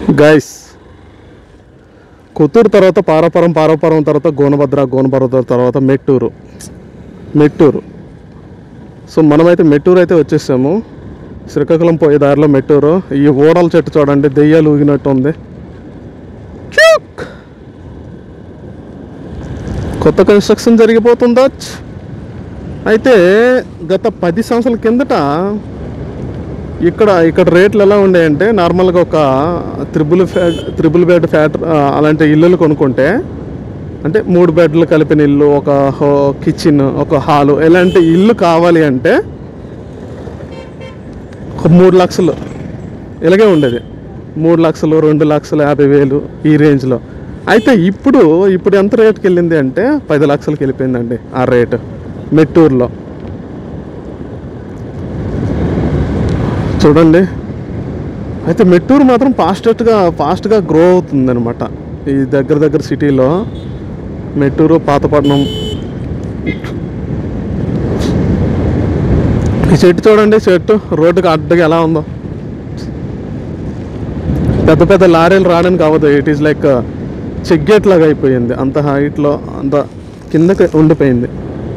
Guys Kotturu తర్వాత పారాపురం పారాపురం తర్వాత గోనభద్ర గోనభద్ర తర్వాత మెట్టూరు మెట్టూరు సో మనమైతే మెట్టూరు అయితే వచ్చేసాము శ్రీకాకుళం పోయే దారిలో మెట్టూరు ఈ ఓడల చెట్టు చూడండి దెయ్యాలు ఊగినట్టు ఉంది చూక్! కొత్త కన్స్ట్రక్షన్ జరిగిపోతుందా అయితే గత పది సంవత్సరాల కిందట ఇక్కడ ఇక్కడ రేట్లు ఎలా ఉండేయంటే నార్మల్గా ఒక triple flat triple bed flat ఆ, అలాంటి ఇల్లులు కొనుక్కుంటే అంటే మూడు బెడ్లు కలిపిన ఇల్లు ఒక హో కిచెన్ ఒక హాలు ఇలాంటి ఇల్లు కావాలి అంటే ఒక మూడు లక్షలు ఇలాగే ఉండేది మూడు లక్షలు రెండు లక్షలు యాభై వేలు ఈ రేంజ్లో అయితే ఇప్పుడు ఇప్పుడు ఎంత రేట్కి వెళ్ళింది అంటే పది లక్షలకి వెళ్ళిపోయిందండి ఆ రేటు మెట్టూరులో చూడండి అయితే మెట్టూరు మాత్రం ఫాస్టెస్ట్గా ఫాస్ట్గా గ్రో అవుతుంది అనమాట ఈ దగ్గర దగ్గర సిటీలో మెట్టూరు పాతపట్నం ఈ చెట్టు చూడండి చెట్టు రోడ్డుకి అడ్డగా ఎలా ఉందో పెద్ద పెద్ద లారీలు రావడానికి అవ్వదు ఇట్ ఈస్ లైక్ చెగ్గేట్ లాగా అయిపోయింది అంత హైట్లో అంత కిందకి ఉండిపోయింది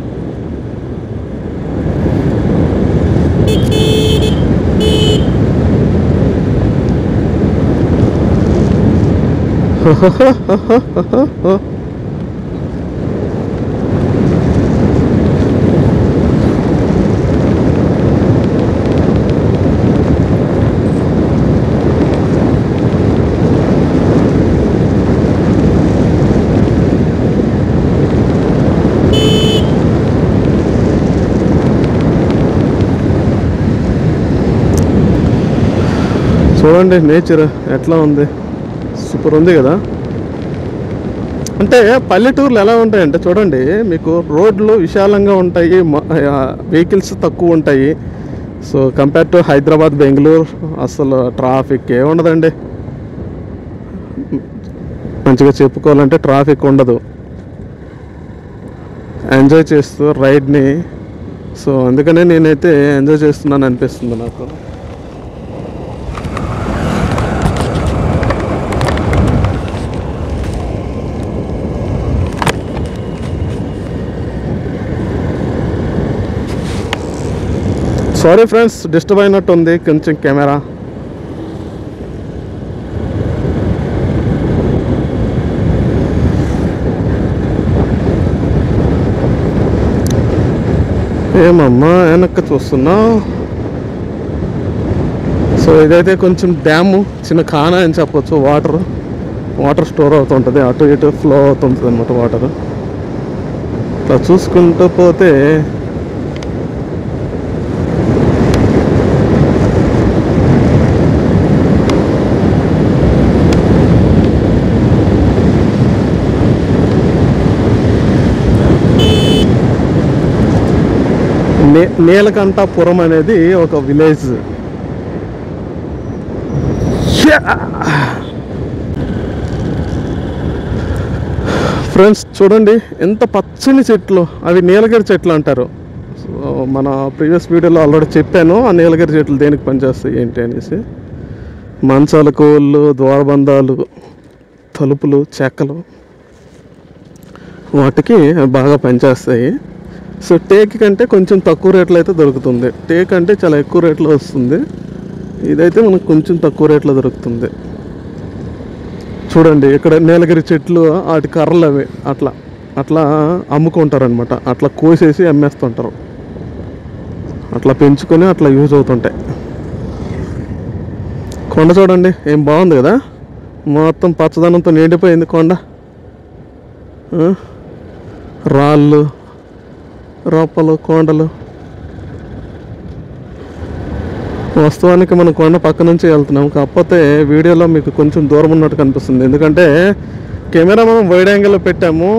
చూడండి నేచర్ ఎట్లా ఉంది సూపర్ ఉంది కదా అంటే పల్లెటూర్లు ఎలా ఉంటాయంటే చూడండి మీకు రోడ్లు విశాలంగా ఉంటాయి వెహికల్స్ తక్కువ ఉంటాయి so compare to Hyderabad Bengaluru అసలు ట్రాఫిక్ ఏ ఉండదండి మంచిగా చెప్పుకోవాలంటే ట్రాఫిక్ ఉండదు ఎంజాయ్ చేస్తూ రైడ్ని సో అందుకనే నేనైతే ఎంజాయ్ చేస్తున్నాను అనిపిస్తుంది నాకు సారీ ఫ్రెండ్స్ డిస్టర్బ్ అయినట్టు ఉంది కొంచెం కెమెరా ఏమమ్మా వెనక్కి చూస్తున్నావు సో ఇదైతే కొంచెం డ్యాము చిన్న ఖానా అని చెప్పొచ్చు వాటర్ వాటర్ స్టోర్ అవుతుంటుంది అటు ఇటు ఫ్లో అవుతుంటుంది అనమాట వాటర్ ఇట్లా చూసుకుంటూ పోతే నే నీలకంఠపురం అనేది ఒక విలేజ్ ఫ్రెండ్స్ చూడండి ఎంత పచ్చని చెట్లు అవి నీలగిరి చెట్లు అంటారు సో మన ప్రీవియస్ వీడియోలో ఆల్రెడీ చెప్పాను ఆ నీలగిరి చెట్లు దేనికి పనిచేస్తాయి ఏంటి అనేసి మంచాలు కోళ్ళు ద్వారబంధాలు తలుపులు చెక్కలు వాటికి బాగా పనిచేస్తాయి సో టేక్ కంటే కొంచెం తక్కువ రేట్లో అయితే దొరుకుతుంది టేక్ అంటే చాలా ఎక్కువ రేట్లో వస్తుంది ఇదైతే మనకు కొంచెం తక్కువ రేట్లో దొరుకుతుంది చూడండి ఇక్కడ నీలగిరి చెట్లు వాటి కర్రలు అవి అట్లా అట్లా అమ్ముకుంటారనమాట అట్లా కోసేసి అమ్మేస్తుంటారు అట్లా పెంచుకొని అట్లా యూజ్ అవుతుంటాయి కొండ చూడండి ఏం బాగుంది కదా మొత్తం పచ్చదనంతో నిండిపోయింది కొండ ఆ? రాళ్ళు రొప్పలు కొండలు వాస్తవానికి మనం కొండ పక్క నుంచి వెళ్తున్నాం కాకపోతే వీడియోలో మీకు కొంచెం దూరం ఉన్నట్టు కనిపిస్తుంది ఎందుకంటే కెమెరా మనం వైడ్ యాంగిల్లో పెట్టాము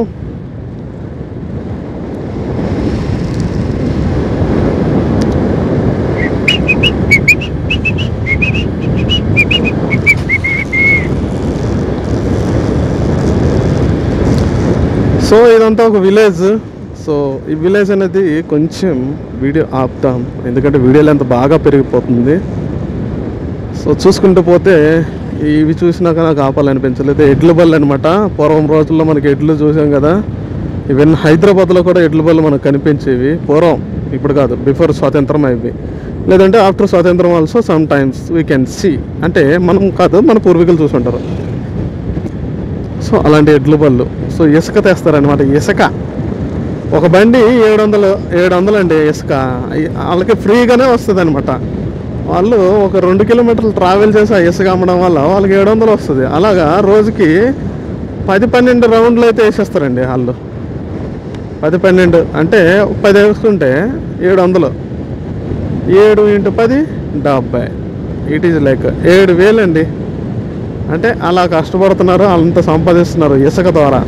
సో ఇదంతా ఒక విలేజ్ సో ఈ విలేజ్ అనేది కొంచెం వీడియో ఆపుతాం ఎందుకంటే వీడియోలో ఎంత బాగా పెరిగిపోతుంది సో చూసుకుంటూ పోతే ఇవి చూసినాక నాకు ఆపాలనిపించలేదు ఎడ్ల బళ్ళు అనమాట పూర్వం రోజుల్లో మనకి ఎడ్లు చూసాం కదా ఈవెన్ హైదరాబాద్లో కూడా ఎడ్ల బళ్ళు మనకు కనిపించేవి పూర్వం ఇప్పుడు కాదు బిఫోర్ స్వాతంత్రం అవి లేదంటే ఆఫ్టర్ స్వాతంత్రం also sometimes we can see అంటే మనం కాదు మన పూర్వీకులు చూసుంటారు సో అలాంటి ఎడ్ల బళ్ళు సో ఇసుక తెస్తారనమాట ఇసుక ఒక బండి ఏడు వందలు ఏడు వందలు అండి ఇసుక అయ్- వాళ్ళకి ఫ్రీగానే వస్తుంది అనమాట వాళ్ళు ఒక రెండు కిలోమీటర్లు ట్రావెల్ చేసి ఆ ఇసుక అమ్మడం వల్ల వాళ్ళకి ఏడు వందలు వస్తుంది అలాగా రోజుకి పది పన్నెండు రౌండ్లు అయితే వేసేస్తారండి వాళ్ళు పది పన్నెండు అంటే పది వేసుకుంటే ఏడు వందలు ఏడు ఇంటూ పది డెబ్బై ఇట్ ఈజ్ లైక్ ఏడు వేలండి అంటే అలా కష్టపడుతున్నారు అంత సంపాదిస్తున్నారు ఇసుక ద్వారా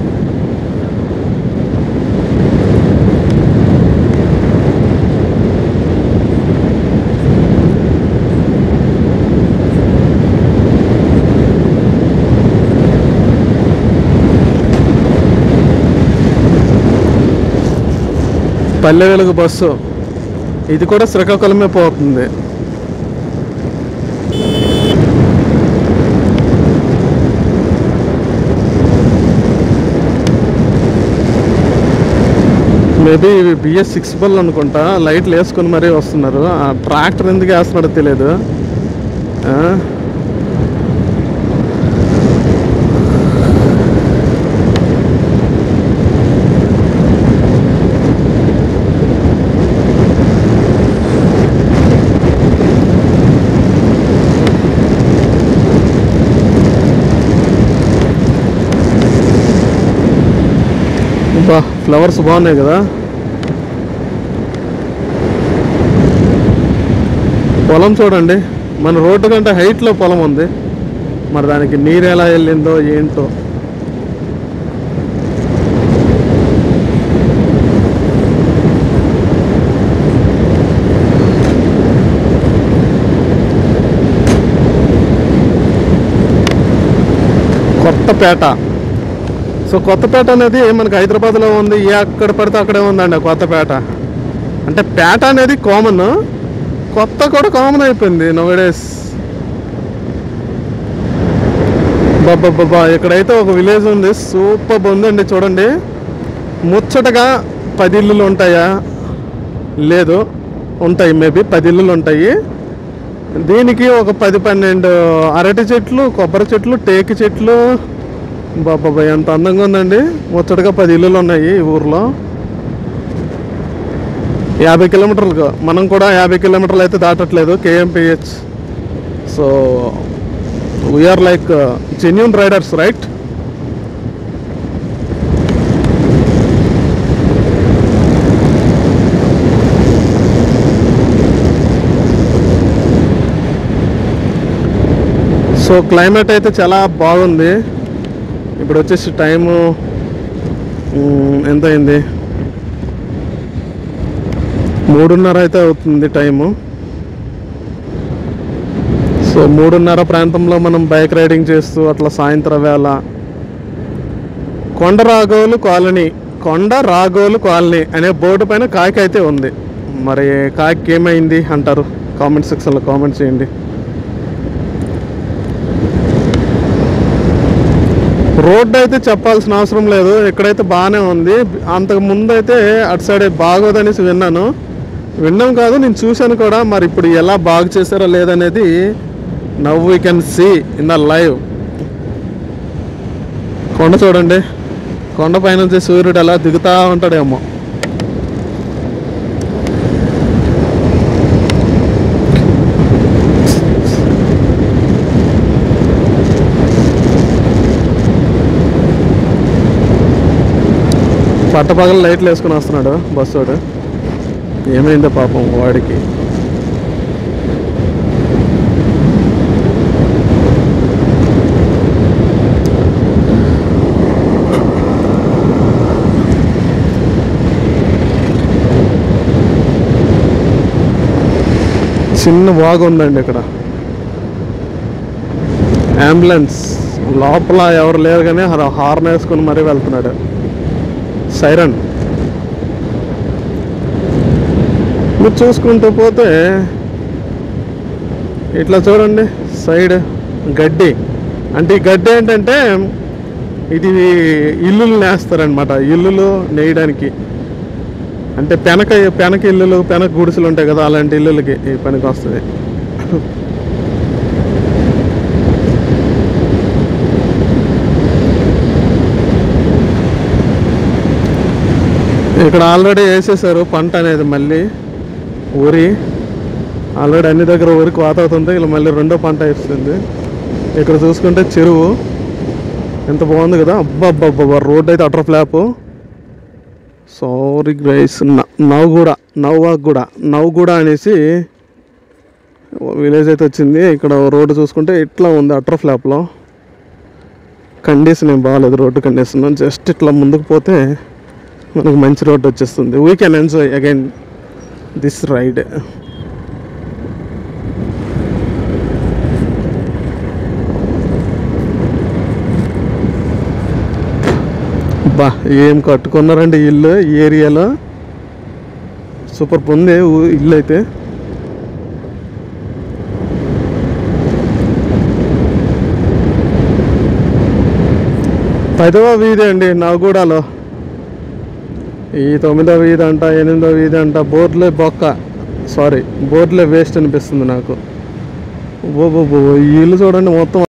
పల్లె వెలుగు బస్సు ఇది కూడా శ్రీకాకుళమే పోతుంది మేబీ ఇవి బిఎస్ సిక్స్ బల్ అనుకుంటా లైట్లు వేసుకొని మరీ వస్తున్నారు ఆ ట్రాక్టర్ ఎందుకు వేస్తున్నాడో తెలియదు ఆ? బా ఫ్లవర్స్ బాగున్నాయి కదా పొలం చూడండి మన రోడ్డు కంటే హైట్లో పొలం ఉంది మరి దానికి నీరు ఎలా వెళ్ళిందో ఏంటో కొత్తపేట సో కొత్తపేట అనేది మనకి హైదరాబాద్లో ఉంది ఎక్కడ పడితే అక్కడే ఉందండి ఆ కొత్తపేట అంటే పేట అనేది కామన్ కొత్త కూడా కామన్ అయిపోయింది నోడేస్ బాబా ఇక్కడైతే ఒక విలేజ్ ఉంది సూపర్ ఉందండి చూడండి ముచ్చటగా పది ఇల్లులు ఉంటాయా లేదు ఉంటాయి మేబీ పది ఇల్లులు ఉంటాయి దీనికి ఒక పది పన్నెండు అరటి చెట్లు కొబ్బరి చెట్లు టేకు చెట్లు బాబా ఎంత అందంగా ఉందండి ముచ్చటగా పది ఇల్లులు ఉన్నాయి ఈ ఊర్లో యాభై కిలోమీటర్లు మనం కూడా యాభై కిలోమీటర్లు అయితే దాటట్లేదు KMPH so we're like genuine riders right so climate అయితే చాలా బాగుంది ఇప్పుడు వచ్చేసి టైము మ్, ఎంత అయింది మూడున్నర అయితే అవుతుంది టైము సో మూడున్నర ప్రాంతంలో మనం బైక్ రైడింగ్ చేస్తూ అట్లా సాయంత్రం వేళ కొండ రాఘవులు కాలనీ కొండ రాఘవులు కాలనీ అనే బోర్డు పైన కాకి అయితే ఉంది మరి కాకి ఏమైంది అంటారు కామెంట్ సెక్షన్లో కామెంట్ చేయండి రోడ్డు అయితే చెప్పాల్సిన అవసరం లేదు ఇక్కడైతే బాగానే ఉంది అంతకు ముందు అయితే అటు సైడ్ బాగోదనేసి విన్నాను విన్నాం కాదు నేను చూశాను కూడా మరి ఇప్పుడు ఎలా బాగు చేశారో లేదనేది now we can see in the live కొండ చూడండి కొండ పైనుంచి సూర్యుడు ఎలా దిగుతా ఉంటాడేమో పట్టపగల లైట్లు వేసుకుని వస్తున్నాడు బస్సోడు ఏమైందో పాపం వాడికి చిన్న వాగు ఉందండి ఇక్కడ అంబులెన్స్ లోపల ఎవరు లేరు కానీ హార్న్ వేసుకుని మరీ వెళ్తున్నాడు సైరన్ మీరు చూసుకుంటూ పోతే ఇట్లా చూడండి సైడ్ గడ్డి అంటే ఈ గడ్డి ఏంటంటే ఇది ఇల్లులు నేస్తారనమాట ఇల్లులు నేయడానికి అంటే పెనక పెనక ఇల్లులు పెనక గుడిసెలు ఉంటాయి కదా అలాంటి ఇల్లులకి ఈ పనికి వస్తుంది ఇక్కడ ఆల్రెడీ వేసేసారు పంట అనేది మళ్ళీ ఊరి ఆల్రెడీ అన్ని దగ్గర ఊరికి వాత అవుతుంటే ఇలా మళ్ళీ రెండో పంట వేస్తుంది ఇక్కడ చూసుకుంటే చెరువు ఎంత బాగుంది కదా అబ్బా అబ్బా అబ్బా రోడ్ అయితే అటర్ ఫ్లాప్ సారీ గ్రైస్ నవ్వుగూడ నవ్వాగూడ నవ్వుగూడ అనేసి విలేజ్ అయితే వచ్చింది ఇక్కడ రోడ్డు చూసుకుంటే ఇట్లా ఉంది అటర్ ఫ్లాప్లో కండిషన్ ఏం బాగాలేదు రోడ్డు కండిషన్ జస్ట్ ఇట్లా ముందుకు పోతే మనకు మంచి రోడ్డు వచ్చేస్తుంది we can enjoy again this ride బా ఏం కట్టుకున్నారండి ఈ ఇల్లు ఈ ఏరియాలో సూపర్ ఉంది ఊ- ఇల్లు అయితే పదవ వీధి అండి నవగూడలో ఈ తొమ్మిదో వీధి అంట ఎనిమిదో వీధి అంట బోర్డులే బొక్క సారీ బోర్డులే వేస్ట్ అనిపిస్తుంది నాకు ఓ బో బో, ఈ ఇల్లు చూడండి మొత్తం